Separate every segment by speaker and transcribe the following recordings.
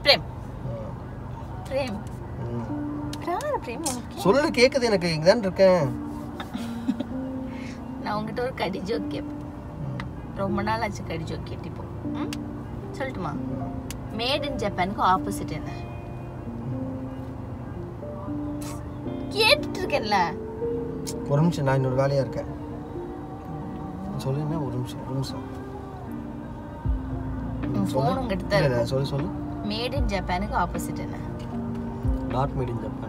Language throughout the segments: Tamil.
Speaker 1: பிரேம்
Speaker 2: ம்.
Speaker 1: பிரேம்
Speaker 2: ம்.
Speaker 1: யார் பிரேம் உனக்கு
Speaker 2: சொல்லு கேக்குது எனக்கு இங்கதான் இருக்கேன்
Speaker 1: நான் உங்ககிட்ட ஒரு கடி ஜோக் கேட்பேன் ரொம்ப நாள் ஆச்சு கடி ஜோக் கேட்டு இப்போ ம்? சொல்லட்டுமா மேட் இன் ஜப்பானுக்கு ஆப்போசிட் என்ன கேட்டுட்டு இருக்கேன்ல
Speaker 2: ஒரு நிமிஷம் நான் இன்னொரு வேலையா இருக்கேன் சொல்லு என்ன ஒரு நிமிஷம் ஒரு நிமிஷம்
Speaker 1: உன் ஃபோன் உங்ககிட்ட தான்
Speaker 2: இல்ல,
Speaker 1: இருக்கும்
Speaker 2: இல்ல, சொல்லு சொல்லு
Speaker 1: மேட் இன் ஜப்பானுக்கு ஆப்போசிட் என்ன
Speaker 2: நாட் மேட் இன் ஜப்பான்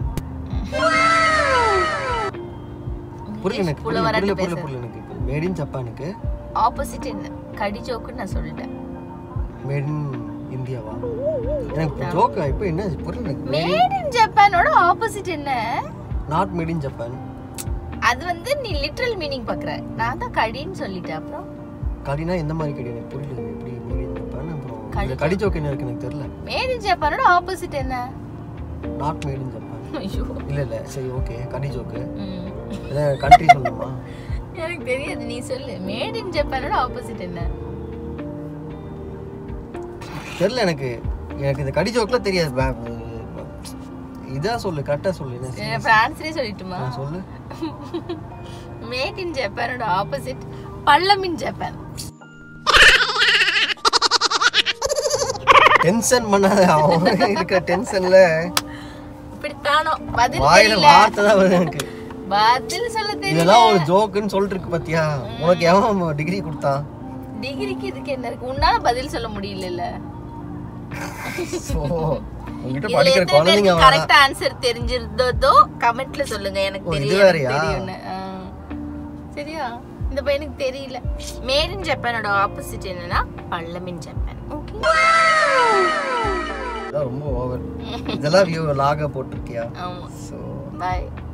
Speaker 2: புரியல எனக்கு புரியல
Speaker 1: புலவராட்டு
Speaker 2: புரியல புரியல
Speaker 1: பேச
Speaker 2: புரியல எனக்கு மேட் இன் ஜப்பானுக்கு
Speaker 1: ஆப்போசிட் என்ன கடி ஜோக்குன்னு நான் சொல்லிட்டேன்
Speaker 2: மேட் இன் இந்தியாவா எனக்கு ஜோக்கா இப்போ என்ன புரியல எனக்கு
Speaker 1: மேட் இன் ஜப்பானோட ஆப்போசிட் என்ன
Speaker 2: நாட் மேட் இன் ஜப்பான்
Speaker 1: அது வந்து நீ லிட்ரல் மீனிங் பாக்குற நான் தான் கடின்னு சொல்லிட்டேன் அப்புறம்
Speaker 2: கடினா எந்த மாதிரி கடி எனக்கு புரியல இது எப்படி மேட் இன் ஜப்பான் அப்புறம்
Speaker 1: கடி
Speaker 2: இதுல கடி ஜோக் என்ன இருக்கு எனக்கு தெரியல
Speaker 1: மேட் இன் ஜப்பானோட ஆப்போசிட் என்ன
Speaker 2: நாட் மேட் இன் ஜப்பான்
Speaker 1: ஐயோ
Speaker 2: இல்ல இல்ல சரி ஓகே கடி ஜோக்கு
Speaker 1: ம்.
Speaker 2: ஏதாவது கண்ட்ரி சொல்லணுமா
Speaker 1: எனக்கு தெரியாது நீ சொல்லு மேட் இன் ஜப்பானோட ஆப்போசிட் என்ன
Speaker 2: தெரியல எனக்கு எனக்கு இந்த கடி ஜோக்லாம் தெரியாது ப- இதா சொல்லு கரெக்டா சொல்லு என்ன serious?
Speaker 1: பிரான்ஸ்லயே சொல்லிட்டுமா
Speaker 2: ஆ, சொல்லு
Speaker 1: மேட் இன் ஜப்பானோட ஆப்போசிட் பள்ளம் இன் ஜப்பான்
Speaker 2: டென்ஷன் பண்ணாத அவன் இருக்கிற டென்ஷன்ல
Speaker 1: இப்படித்தானோ பதில்
Speaker 2: வாயில
Speaker 1: தெரியல
Speaker 2: வார்த்தை தான் வருது எனக்கு
Speaker 1: பதில் சொல்ல தெரியல
Speaker 2: இதெல்லாம் ஒரு ஜோக்குன்னு சொல்லிட்டு இருக்கு பாத்தியா உனக்கு எவன் டிகிரி கொடுத்தான்
Speaker 1: டிகிரிக்கு இதுக்கு என்ன இருக்கு உன்னால பதில் சொல்ல முடியல
Speaker 2: ஸோ உங்ககிட்ட படிக்கிற குழந்தைங்க அவன்
Speaker 1: கரெக்ட் ஆன்சர் தெரிஞ்சிருந்ததோ கமெண்ட்ல சொல்லுங்க எனக்கு
Speaker 2: ஓ, இது
Speaker 1: தெரியும் எனக்கு
Speaker 2: வேறயா?
Speaker 1: தெரியும்னு ஆ. சரியா இந்த பையனுக்கு தெரியல மேட் இன் ஜப்பானோட ஆப்போசிட் என்னன்னா பள்ளம் இன் ஜப்பான் ஓகே
Speaker 2: இதெல்லாம் ரொம்ப ஓவர் இதெல்லாம் வியூ லாக போட்டிருக்கியா
Speaker 1: ஆமா
Speaker 2: ஸோ
Speaker 1: பாய்